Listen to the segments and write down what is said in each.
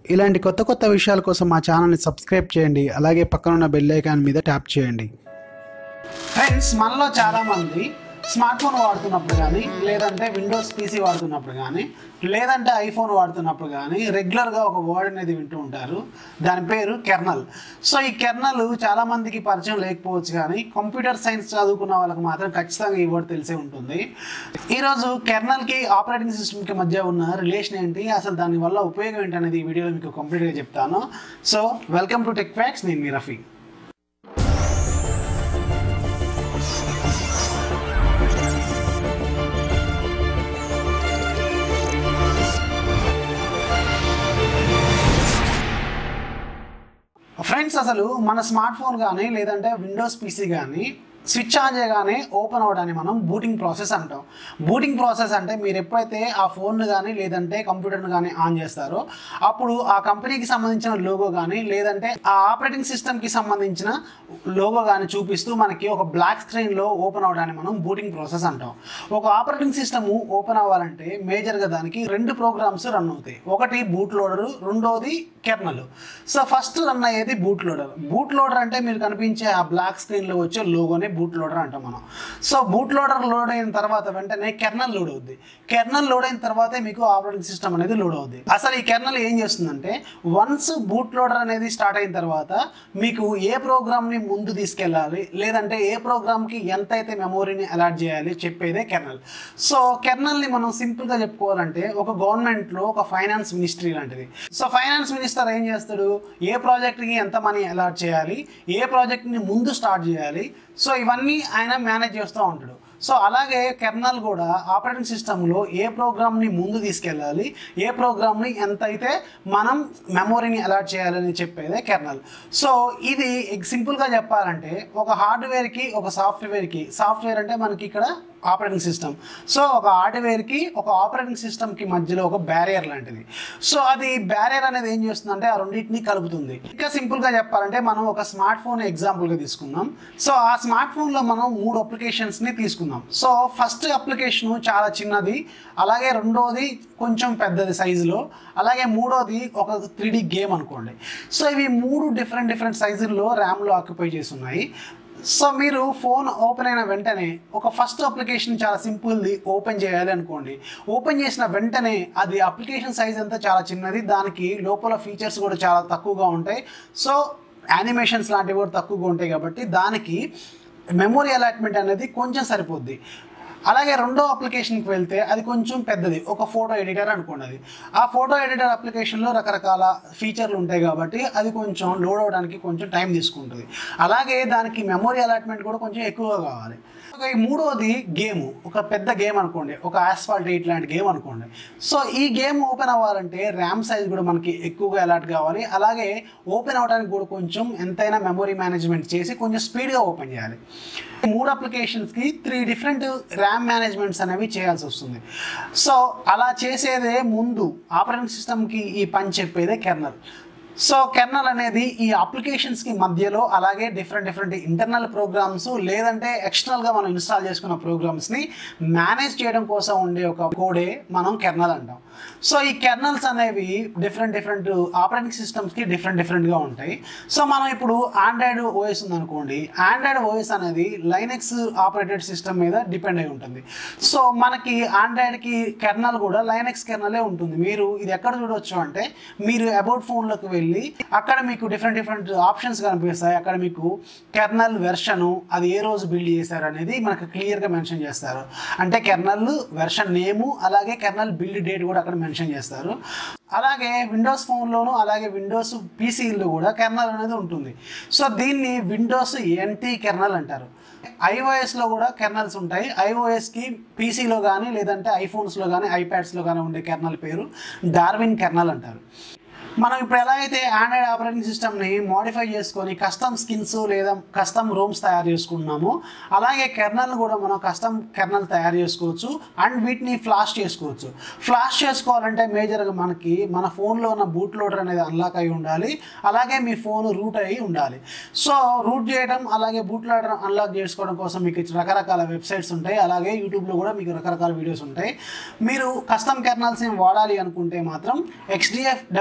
ఇలాంటి కొత్త కొత్త విషయాల కోసం మా ఛానల్ని సబ్స్క్రైబ్ చేయండి అలాగే పక్కనున్న బెల్ ఐకాన్ మీద ట్యాప్ చేయండి ఫ్రెండ్స్ మనలో చాలామంది స్మార్ట్ ఫోన్ వాడుతున్నప్పుడు కానీ లేదంటే విండోస్ పీసీ వాడుతున్నప్పుడు కానీ లేదంటే ఐఫోన్ వాడుతున్నప్పుడు కానీ రెగ్యులర్గా ఒక వర్డ్ అనేది వింటూ ఉంటారు దాని పేరు కెర్నల్ సో ఈ కెర్నల్ చాలామందికి పరిచయం లేకపోవచ్చు కానీ కంప్యూటర్ సైన్స్ చదువుకున్న వాళ్ళకి మాత్రం ఖచ్చితంగా ఈ వర్డ్ తెలిసే ఉంటుంది ఈరోజు కెర్నల్కి ఆపరేటింగ్ సిస్టమ్కి మధ్య ఉన్న రిలేషన్ ఏంటి అసలు దానివల్ల ఉపయోగం ఏంటి అనేది ఈ వీడియోలో మీకు కంప్లీట్గా చెప్తాను so welcome to tech facts నేను మీ రఫీ ఫ్రెండ్స్ అసలు మన స్మార్ట్ ఫోన్ కానీ లేదంటే విండోస్ పీసీ కానీ స్విచ్ ఆన్ చేయగానే ఓపెన్ అవడాన్ని మనం బూటింగ్ ప్రాసెస్ అంటాం బూటింగ్ ప్రాసెస్ అంటే మీరు ఎప్పుడైతే ఆ ఫోన్ను కానీ లేదంటే కంప్యూటర్ను కానీ ఆన్ చేస్తారో అప్పుడు ఆ కంపెనీకి సంబంధించిన లోగో కానీ లేదంటే ఆ ఆపరేటింగ్ సిస్టమ్కి సంబంధించిన లోగో కానీ చూపిస్తూ మనకి ఒక బ్లాక్ స్క్రీన్లో ఓపెన్ అవడాన్ని మనం బూటింగ్ ప్రాసెస్ అంటాం ఒక ఆపరేటింగ్ సిస్టమ్ ఓపెన్ అవ్వాలంటే మేజర్గా దానికి రెండు ప్రోగ్రామ్స్ రన్ అవుతాయి ఒకటి బూట్ లోడరు రెండోది కెర్నల్ సో ఫస్ట్ రన్ అయ్యేది బూట్ లోడర్ బూట్ లోడర్ అంటే మీరు కనిపించే ఆ బ్లాక్ స్క్రీన్లో వచ్చే లోగోనే బూట్ లోడర్ అంటాం మనం సో బూట్ లోడర్ లోడ్ అయిన తర్వాత వెంటనే కెర్నల్ లోడ్ అవుద్ది కెర్నల్ లోడ్ అయిన తర్వాతే మీకు ఆపరేటింగ్ సిస్టమ్ అనేది లోడ్ అవుద్ది అసలు ఈ కెర్నల్ ఏం చేస్తుందంటే వన్స్ బూట్ లోడర్ అనేది స్టార్ట్ అయిన తర్వాత మీకు ఏ ప్రోగ్రామ్ని ముందు తీసుకెళ్ళాలి లేదంటే ఏ ప్రోగ్రామ్కి ఎంత అయితే మెమోరీని అలాట్ చేయాలి చెప్పేదే కెర్నల్ సో కెర్నల్ని మనం సింపుల్గా చెప్పుకోవాలంటే ఒక గవర్నమెంట్లో ఒక ఫైనాన్స్ మినిస్ట్రీ లాంటిది సో ఫైనాన్స్ మినిస్టర్ ఏం చేస్తాడు ఏ ప్రాజెక్ట్కి ఎంత మనీ అలాట్ చేయాలి ఏ ప్రాజెక్ట్ని ముందు స్టార్ట్ చేయాలి సో ఇవన్నీ ఆయన మేనేజ్ చేస్తూ ఉంటాడు సో అలాగే కెర్నల్ కూడా ఆపరేటింగ్ సిస్టంలో ఏ ప్రోగ్రామ్ని ముందు తీసుకెళ్ళాలి ఏ ప్రోగ్రామ్ని ఎంత అయితే మనం మెమొరీని అలాట్ చేయాలని చెప్పేదే కెర్నల్ సో ఇది సింపుల్గా చెప్పాలంటే ఒక హార్డ్వేర్కి ఒక సాఫ్ట్వేర్కి సాఫ్ట్వేర్ అంటే మనకి ఇక్కడ ఆపరేటింగ్ సిస్టమ్ సో ఒక హార్డ్వేర్కి ఒక ఆపరేటింగ్ సిస్టమ్కి మధ్యలో ఒక బ్యారియర్ లాంటిది సో అది బ్యారియర్ అనేది ఏం చేస్తుందంటే ఆ రెండింటిని కలుపుతుంది ఇంకా సింపుల్గా చెప్పాలంటే మనం ఒక స్మార్ట్ ఫోన్ ఎగ్జాంపుల్గా తీసుకుందాం సో ఆ స్మార్ట్ ఫోన్లో మనం మూడు అప్లికేషన్స్ని తీసుకుందాం సో ఫస్ట్ అప్లికేషన్ చాలా చిన్నది అలాగే రెండోది కొంచెం పెద్దది సైజులో అలాగే మూడోది ఒక త్రీ గేమ్ అనుకోండి సో ఇవి మూడు డిఫరెంట్ డిఫరెంట్ సైజుల్లో ర్యామ్లో ఆక్యుపై చేసి ఉన్నాయి సో మీరు ఫోన్ ఓపెన్ అయిన వెంటనే ఒక ఫస్ట్ అప్లికేషన్ చాలా సింపుల్ది ఓపెన్ చేయాలి అనుకోండి ఓపెన్ చేసిన వెంటనే అది అప్లికేషన్ సైజ్ అంతా చాలా చిన్నది దానికి లోపల ఫీచర్స్ కూడా చాలా తక్కువగా ఉంటాయి సో యానిమేషన్స్ లాంటివి కూడా తక్కువగా ఉంటాయి కాబట్టి దానికి మెమొరీ అలాట్మెంట్ అనేది కొంచెం సరిపోద్ది అలాగే రెండో అప్లికేషన్కి వెళ్తే అది కొంచెం పెద్దది ఒక ఫోటో ఎడిటర్ అనుకోండి అది ఆ ఫోటో ఎడిటర్ అప్లికేషన్లో రకరకాల ఫీచర్లు ఉంటాయి కాబట్టి అది కొంచెం లోడ్ అవడానికి కొంచెం టైం తీసుకుంటుంది అలాగే దానికి మెమొరీ అలాట్మెంట్ కూడా కొంచెం ఎక్కువగా కావాలి ఈ మూడోది గేమ్ ఒక పెద్ద గేమ్ అనుకోండి ఒక ఆస్ఫాల్ట్ ఎయిట్ లాంటి గేమ్ అనుకోండి సో ఈ గేమ్ ఓపెన్ అవ్వాలంటే ర్యామ్ సైజ్ కూడా మనకి ఎక్కువగా అలాట్ కావాలి అలాగే ఓపెన్ అవ్వడానికి కూడా కొంచెం ఎంతైనా మెమొరీ మేనేజ్మెంట్ చేసి కొంచెం స్పీడ్గా ఓపెన్ చేయాలి ఈ మూడు అప్లికేషన్స్కి త్రీ డిఫరెంట్ ర్యామ్ మేనేజ్మెంట్స్ అనేవి చేయాల్సి వస్తుంది సో అలా చేసేదే ముందు ఆపరేటింగ్ సిస్టమ్కి ఈ పని చెప్పేదే కెర్నల్ సో కెర్నల్ అనేది ఈ అప్లికేషన్స్కి మధ్యలో అలాగే డిఫరెంట్ డిఫరెంట్ ఇంటర్నల్ ప్రోగ్రామ్స్ లేదంటే ఎక్స్టర్నల్గా మనం ఇన్స్టాల్ చేసుకున్న ప్రోగ్రామ్స్ని మేనేజ్ చేయడం కోసం ఉండే ఒక కోడే మనం కెర్నల్ అంటాం సో ఈ కెర్నల్స్ అనేవి డిఫరెంట్ డిఫరెంట్ ఆపరేటింగ్ సిస్టమ్స్కి డిఫరెంట్ డిఫరెంట్గా ఉంటాయి సో మనం ఇప్పుడు ఆండ్రాయిడ్ ఓఎస్ ఉందనుకోండి ఆండ్రాయిడ్ ఓఎస్ అనేది లైనెక్స్ ఆపరేటెడ్ సిస్టమ్ మీద డిపెండ్ అయి ఉంటుంది సో మనకి ఆండ్రాయిడ్కి కెర్నల్ కూడా లైనెక్స్ కెర్నలే ఉంటుంది మీరు ఇది ఎక్కడ చూడవచ్చు అంటే మీరు అబౌట్ ఫోన్లోకి వెళ్ళి అక్కడ మీకు డిఫరెంట్ డిఫరెంట్ ఆప్షన్స్ కనిపిస్తాయి అక్కడ మీకు కెర్నల్ వెర్షను అది ఏ రోజు బిల్డ్ చేశారు అనేది మనకు క్లియర్గా మెన్షన్ చేస్తారు అంటే కెర్నల్ వెర్షన్ నేము అలాగే కెర్నల్ బిల్డ్ డేట్ కూడా అక్కడ మెన్షన్ చేస్తారు అలాగే విండోస్ ఫోన్లోను అలాగే విండోస్ పీసీలో కూడా కెర్నల్ అనేది ఉంటుంది సో దీన్ని విండోస్ ఎన్టీ కెర్నల్ అంటారు ఐఓఎస్లో కూడా కెర్నల్స్ ఉంటాయి ఐఓఎస్కి పీసీలో కానీ లేదంటే ఐఫోన్స్లో కానీ ఐప్యాడ్స్లో కానీ ఉండే కెర్నల్ పేరు డార్విన్ కెర్నల్ అంటారు మనం ఇప్పుడు ఎలా అయితే ఆండ్రాయిడ్ ఆపరేటింగ్ సిస్టమ్ని మోడిఫై చేసుకొని కస్టమ్ స్కిన్స్ లేదా కస్టమ్ రూమ్స్ తయారు చేసుకుంటున్నాము అలాగే కెర్నల్ కూడా మనం కస్టమ్ కెర్నల్ తయారు చేసుకోవచ్చు అండ్ వీటిని ఫ్లాష్ చేసుకోవచ్చు ఫ్లాష్ చేసుకోవాలంటే మేజర్గా మనకి మన ఫోన్లో ఉన్న బూట్ లోడర్ అనేది అన్లాక్ అయి ఉండాలి అలాగే మీ ఫోన్ రూట్ అయి ఉండాలి సో రూట్ చేయడం అలాగే బూట్ లోడర్ అన్లాక్ చేసుకోవడం కోసం మీకు రకరకాల వెబ్సైట్స్ ఉంటాయి అలాగే యూట్యూబ్లో కూడా మీకు రకరకాల వీడియోస్ ఉంటాయి మీరు కస్టమ్ కెర్నల్స్ ఏం వాడాలి అనుకుంటే మాత్రం ఎక్స్డిఎఫ్ డెవలపర్స్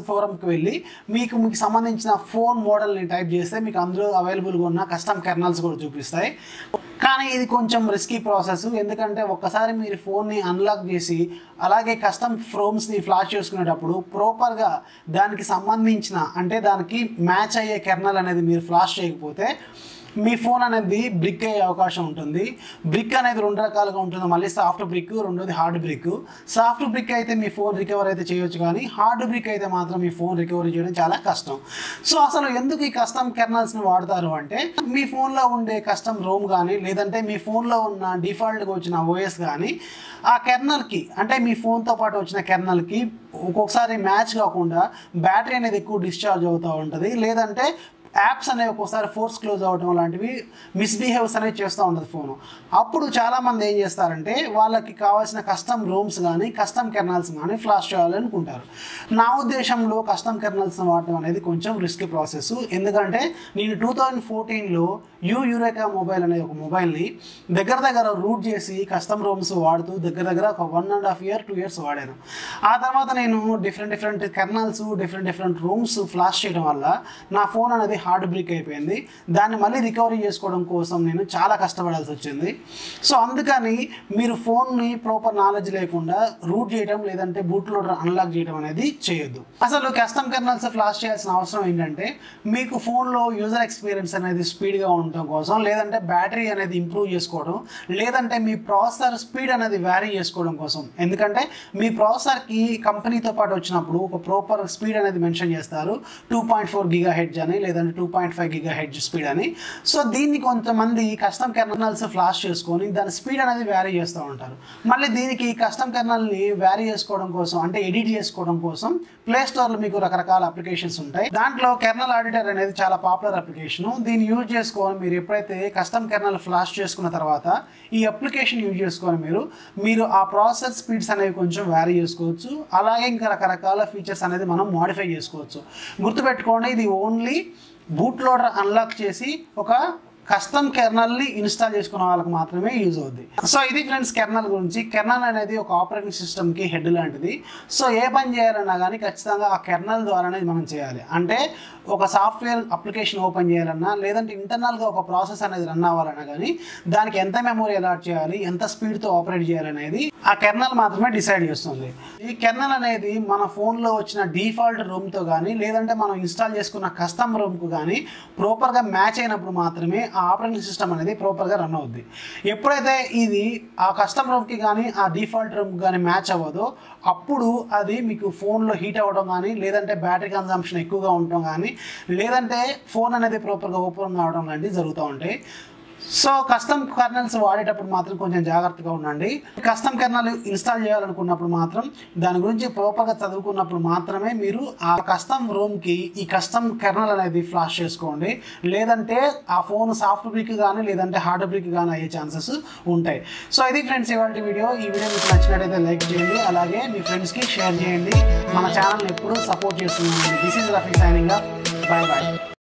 ఫోరంకి వెళ్ళి మీకు మీకు సంబంధించిన ఫోన్ మోడల్ని టైప్ చేస్తే మీకు అందులో అవైలబుల్గా ఉన్న కస్టమ్ కెర్నల్స్ కూడా చూపిస్తాయి కానీ ఇది కొంచెం రిస్కీ ప్రాసెస్ ఎందుకంటే ఒక్కసారి మీరు ఫోన్ని అన్లాక్ చేసి అలాగే కస్టమ్ ఫ్రోమ్స్ని ఫ్లాష్ చేసుకునేటప్పుడు ప్రాపర్గా దానికి సంబంధించిన అంటే దానికి మ్యాచ్ అయ్యే కెర్నల్ అనేది మీరు ఫ్లాష్ చేయకపోతే మీ ఫోన్ అనేది బ్రిక్ అయ్యే అవకాశం ఉంటుంది బ్రిక్ అనేది రెండు రకాలుగా ఉంటుంది మళ్ళీ సాఫ్ట్ బ్రిక్ రెండోది హార్డ్ బ్రిక్ సాఫ్ట్ బ్రిక్ అయితే మీ ఫోన్ రికవర్ అయితే చేయొచ్చు కానీ హార్డ్ బ్రిక్ అయితే మాత్రం మీ ఫోన్ రికవరీ చేయడం చాలా కష్టం సో అసలు ఎందుకు ఈ కస్టమ్ కెర్నల్స్ని వాడతారు అంటే మీ ఫోన్లో ఉండే కస్టమ్ రోమ్ కానీ లేదంటే మీ ఫోన్లో ఉన్న డిఫాల్ట్గా వచ్చిన ఓఎస్ కానీ ఆ కెర్నల్కి అంటే మీ ఫోన్తో పాటు వచ్చిన కెర్నల్కి ఒక్కొక్కసారి మ్యాచ్ కాకుండా బ్యాటరీ అనేది ఎక్కువ డిశ్చార్జ్ అవుతూ ఉంటుంది లేదంటే యాప్స్ అనేవి ఒక్కోసారి ఫోర్స్ క్లోజ్ అవ్వడం లాంటివి మిస్బిహేవ్స్ అనేవి చేస్తూ ఉంటుంది ఫోను అప్పుడు చాలామంది ఏం చేస్తారంటే వాళ్ళకి కావాల్సిన కస్టమ్ రూమ్స్ కానీ కస్టమ్ కెర్నల్స్ కానీ ఫ్లాష్ చేయాలనుకుంటారు నా ఉద్దేశంలో కస్టమ్ కెర్నల్స్ వాడటం అనేది కొంచెం రిస్క్ ప్రాసెస్ ఎందుకంటే నేను టూ థౌజండ్ ఫోర్టీన్లో యూ యూరేకా మొబైల్ అనే ఒక మొబైల్ని దగ్గర దగ్గర రూట్ చేసి కస్టమ్ రూమ్స్ వాడుతూ దగ్గర దగ్గర ఒక one and half year two years వాడాను ఆ తర్వాత నేను different different kernels different different ROMs flash చేయడం వల్ల నా ఫోన్ అనేది హార్డ్ బ్రేక్ అయిపోయింది దాన్ని మళ్ళీ రికవరీ చేసుకోవడం కోసం నేను చాలా కష్టపడాల్సి వచ్చింది సో అందుకని మీరు ఫోన్ని ప్రాపర్ నాలెడ్జ్ లేకుండా రూట్ చేయడం లేదంటే బూట్ లోడర్ అన్లాక్ చేయడం అనేది చేయొద్దు అసలు కస్టమ్ కెర్నల్స్ ఫ్లాష్ చేయాల్సిన అవసరం ఏంటంటే మీకు ఫోన్లో యూజర్ ఎక్స్పీరియన్స్ అనేది స్పీడ్గా ఉండటం కోసం లేదంటే బ్యాటరీ అనేది ఇంప్రూవ్ చేసుకోవడం లేదంటే మీ ప్రాసెసర్ స్పీడ్ అనేది వ్యారీ చేసుకోవడం కోసం ఎందుకంటే మీ ప్రాసెసర్కి కంపెనీతో పాటు వచ్చినప్పుడు ఒక ప్రాపర్ స్పీడ్ అనేది మెన్షన్ చేస్తారు two point four giga hertz అని లేదంటే two point five giga hertz speed అని సో దీన్ని కొంతమంది కస్టమ్ కెర్నల్స్ ఫ్లాష్ చేసుకొని దాని స్పీడ్ అనేది వ్యారీ చేస్తూ ఉంటారు మళ్ళీ దీనికి కస్టమ్ కెర్నల్ని వ్యారీ చేసుకోవడం కోసం అంటే ఎడిట్ చేసుకోవడం కోసం ప్లే స్టోర్లో మీకు రకరకాల అప్లికేషన్స్ ఉంటాయి దాంట్లో కెర్నల్ ఆడిటర్ అనేది చాలా పాపులర్ అప్లికేషన్ దీన్ని యూజ్ చేసుకొని మీరు ఎప్పుడైతే కస్టమ్ కెర్నల్ ఫ్లాష్ చేసుకున్న తర్వాత ఈ అప్లికేషన్ యూజ్ చేసుకొని మీరు మీరు ఆ ప్రాసెస్ స్పీడ్స్ అనేవి కొంచెం వ్యారీ చేసుకోవచ్చు అలాగే ఇంకా రకరకాల ఫీచర్స్ అనేది మనం మాడిఫై చేసుకోవచ్చు గుర్తుపెట్టుకోండి ఇది ఓన్లీ బూట్ లోడర్ అన్లాక్ చేసి ఒక కస్టమ్ కెర్నల్ని ఇన్స్టాల్ చేసుకున్న వాళ్ళకి మాత్రమే యూజ్ అవుద్ది సో ఇది ఫ్రెండ్స్ కెర్నల్ గురించి కెర్నల్ అనేది ఒక ఆపరేటింగ్ సిస్టమ్కి హెడ్ లాంటిది సో ఏ పని చేయాలన్నా కానీ ఖచ్చితంగా ఆ కెర్నల్ ద్వారానే మనం చేయాలి అంటే ఒక సాఫ్ట్వేర్ అప్లికేషన్ ఓపెన్ చేయాలన్నా లేదంటే ఇంటర్నల్గా ఒక ప్రాసెస్ అనేది రన్ అవ్వాలన్నా కానీ దానికి ఎంత మెమొరీ అలాట్ చేయాలి ఎంత స్పీడ్తో ఆపరేట్ చేయాలనేది ఆ కెర్నల్ మాత్రమే డిసైడ్ చేస్తుంది ఈ కెర్నల్ అనేది మన ఫోన్లో వచ్చిన డిఫాల్ట్ రూమ్తో కానీ లేదంటే మనం ఇన్స్టాల్ చేసుకున్న కస్టమ్ రూమ్కు కానీ ప్రాపర్గా మ్యాచ్ అయినప్పుడు మాత్రమే ఆ ఆపరేటింగ్ సిస్టమ్ అనేది ప్రాపర్గా రన్ అవుద్ది ఎప్పుడైతే ఇది ఆ కస్టమ్ రూమ్కి కానీ ఆ డిఫాల్ట్ రూమ్కి కానీ మ్యాచ్ అవ్వదో అప్పుడు అది మీకు ఫోన్లో హీట్ అవ్వడం కానీ లేదంటే బ్యాటరీ కన్సంప్షన్ ఎక్కువగా ఉండటం కానీ లేదంటే ఫోన్ అనేది ప్రాపర్గా ఓపెన్ కావడం లాంటివి జరుగుతూ ఉంటాయి సో కస్టమ్ కర్నల్స్ వాడేటప్పుడు మాత్రం కొంచెం జాగ్రత్తగా ఉండండి కస్టమ్ కర్నల్ ఇన్స్టాల్ చేయాలనుకున్నప్పుడు మాత్రం దాని గురించి ప్రాపర్గా చదువుకున్నప్పుడు మాత్రమే మీరు ఆ కస్టమ్ రూమ్కి ఈ కస్టమ్ కెర్నల్ అనేది ఫ్లాష్ చేసుకోండి లేదంటే ఆ ఫోన్ సాఫ్ట్ బ్రిక్ కానీ లేదంటే హార్డ్ బ్రిక్ కానీ అయ్యే ఛాన్సెస్ ఉంటాయి సో ఇది ఫ్రెండ్స్ ఇవాళ వీడియో ఈ వీడియో మీకు నచ్చినట్టయితే లైక్ చేయండి అలాగే మీ ఫ్రెండ్స్కి షేర్ చేయండి మన ఛానల్ని ఎప్పుడూ సపోర్ట్ చేస్తున్నాను this is Rafi signing bye bye